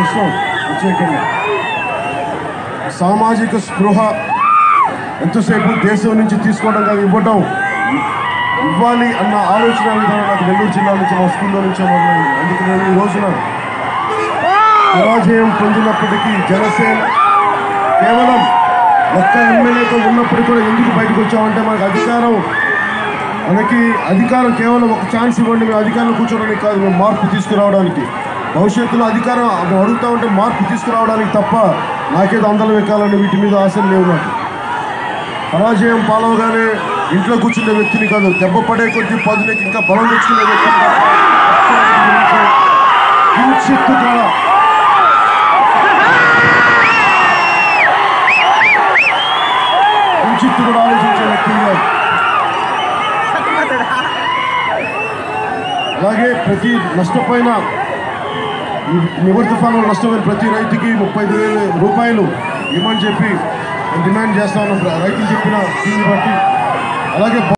అవసరం ప్రత్యేకంగా సామాజిక స్పృహ ఎంతసేపు దేశం నుంచి తీసుకోవడం కాదు ఇవ్వడం ఇవ్వాలి అన్న ఆలోచన విధానం నాకు నెల్లూరు జిల్లా నుంచి మా స్కూల్లో నుంచే మొదలైంది అందుకు నేను ఈ రోజున పరాజయం పొందినప్పటికీ జనసేన కేవలం ఒక్క ఎమ్మెల్యేతో ఉన్నప్పటికీ కూడా ఎందుకు బయటకు వచ్చామంటే మనకు అధికారం మనకి అధికారం కేవలం ఒక ఛాన్స్ ఇవ్వండి మేము అధికారంలో కూర్చోడానికి కాదు మేము మార్పు తీసుకురావడానికి భవిష్యత్తులో అధికారం మేము అడుగుతా ఉంటే మార్పు తీసుకురావడానికి తప్ప నాకేదో అందలం ఎక్కాలని వీటి మీద ఆశలు లేవు నాకు పరాజయం పాలవగానే ఇంట్లో కూర్చునే వ్యక్తిని కాదు దెబ్బ పడే కొద్దీ పదులకి ఇంకా బలం తెచ్చుకునే వ్యక్తిని తప్ప కించిత్తు కూడా కించిత్తు కూడా ఆలోచించే వ్యక్తిని కాదు అలాగే ప్రతి నష్టపోయిన ఈ నివర్ తుఫాను నష్టపోయిన ప్రతి రైతుకి ముప్పై ఐదు వేల రూపాయలు ఇవ్వమని చెప్పి నేను డిమాండ్ చేస్తా ఉన్నాం రైతులు చెప్పిన దీన్ని బట్టి అలాగే